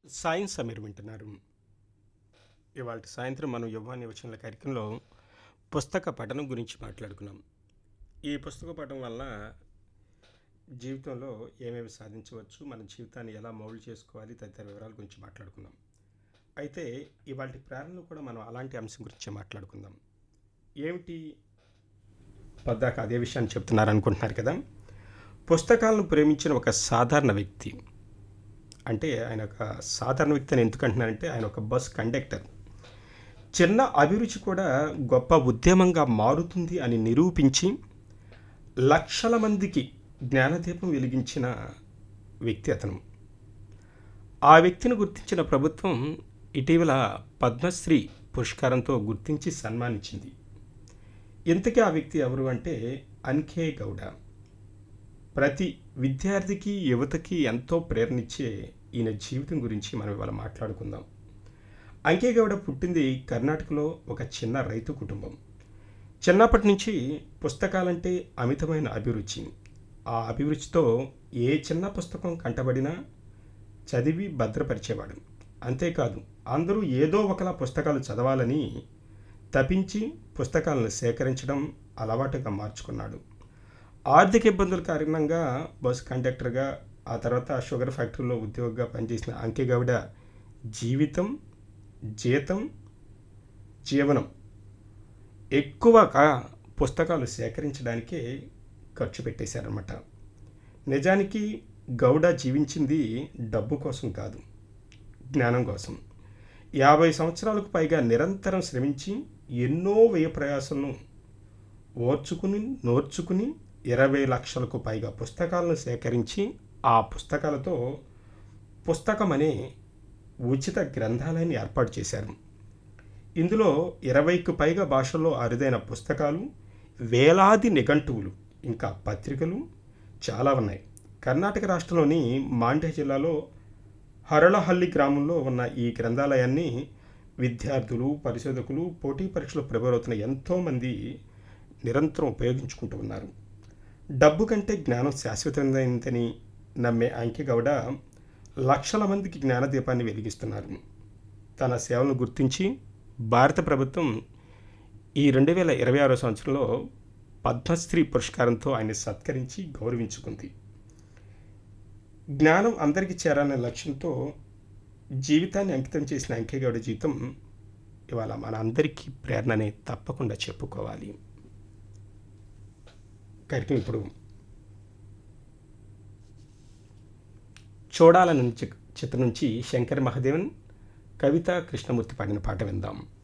science మీరు వింటున్నారు ఇవాళ సాయంత్రం మనం యువ్వాని వచ్చిన కార్యక్రమంలో పుస్తక పఠనం గురించి మాట్లాడుకున్నాం ఈ పుస్తక పఠనం వల్ల జీవితంలో ఏమేమి సాధించవచ్చు మన జీవితాన్ని ఎలా మౌల్డ్ చేసుకోవాలి తదితర వివరాల గురించి మాట్లాడుకున్నాం అయితే ఇవాళ ప్రారంభంలో కూడా మనం అలాంటి అంశం గురించి మాట్లాడుకుందాం ఏమిటి పద్దాక అదే విషయాన్ని చెప్తున్నారు అనుకుంటున్నారు కదా పుస్తకాలను ప్రేమించిన ఒక సాధారణ వ్యక్తి అంటే ఆయన ఒక సాధారణ వ్యక్తి అని ఎందుకు అంటున్నారంటే ఆయన ఒక బస్ కండక్టర్ చిన్న అభిరుచి కూడా గొప్ప ఉద్యమంగా మారుతుంది అని నిరూపించి లక్షల మందికి జ్ఞానదీపం వెలిగించిన వ్యక్తి అతను ఆ వ్యక్తిని గుర్తించిన ప్రభుత్వం ఇటీవల పద్మశ్రీ పురస్కారంతో గుర్తించి సన్మానించింది ఇంతకీ ఆ వ్యక్తి ఎవరు అంటే అన్ఖే గౌడ ప్రతి విద్యార్థికి యువతకి ఎంతో ప్రేరణిచ్చే ఈయన జీవితం గురించి మనం ఇవాళ మాట్లాడుకుందాం అంకేగౌడ పుట్టింది కర్ణాటకలో ఒక చిన్న రైతు కుటుంబం చిన్నప్పటి నుంచి పుస్తకాలంటే అమితమైన అభిరుచి ఆ అభిరుచితో ఏ చిన్న పుస్తకం కంటబడినా చదివి భద్రపరిచేవాడు అంతేకాదు అందరూ ఏదో ఒకలా పుస్తకాలు చదవాలని తపించి పుస్తకాలను సేకరించడం అలవాటుగా మార్చుకున్నాడు ఆర్థిక ఇబ్బందుల కారణంగా బస్ కండక్టర్గా ఆ తర్వాత షుగర్ ఫ్యాక్టరీలో ఉద్యోగిగా పనిచేసిన అంకెగౌడ జీవితం జీతం జీవనం ఎక్కువగా పుస్తకాలు సేకరించడానికే ఖర్చు పెట్టేశారన్నమాట నిజానికి గౌడ జీవించింది డబ్బు కోసం కాదు జ్ఞానం కోసం యాభై సంవత్సరాలకు పైగా నిరంతరం శ్రమించి ఎన్నో వ్యయ ప్రయాసలను ఓర్చుకుని నోర్చుకుని ఇరవై లక్షలకు పైగా పుస్తకాలను సేకరించి ఆ పుస్తకాలతో పుస్తకం అనే ఉచిత గ్రంథాలయాన్ని ఏర్పాటు చేశారు ఇందులో ఇరవైకు పైగా భాషల్లో అరుదైన పుస్తకాలు వేలాది నిఘంటువులు ఇంకా పత్రికలు చాలా ఉన్నాయి కర్ణాటక రాష్ట్రంలోని మాండ్య జిల్లాలో హరళహల్లి గ్రామంలో ఉన్న ఈ గ్రంథాలయాన్ని విద్యార్థులు పరిశోధకులు పోటీ పరీక్షలు ప్రిపేర్ ఎంతోమంది నిరంతరం ఉపయోగించుకుంటూ ఉన్నారు డబ్బు కంటే జ్ఞానం శాశ్వతమైనదని నమ్మే అంకెగౌడ లక్షల మందికి జ్ఞానదీపాన్ని వెలిగిస్తున్నారు తన సేవలను గుర్తించి భారత ప్రభుత్వం ఈ రెండు వేల ఇరవై ఆరో సంవత్సరంలో పద్మశ్రీ పురస్కారంతో ఆయన సత్కరించి గౌరవించుకుంది జ్ఞానం అందరికీ చేరాలనే లక్ష్యంతో జీవితాన్ని అంకితం చేసిన అంకేగౌడ జీవితం ఇవాళ మన అందరికీ ప్రేరణనే తప్పకుండా చెప్పుకోవాలి కార్యక్రమం ఇప్పుడు చూడాలని చిత్రం నుంచి శంకర్ మహాదేవన్ కవిత కృష్ణమూర్తి పాడిన పాట విందాం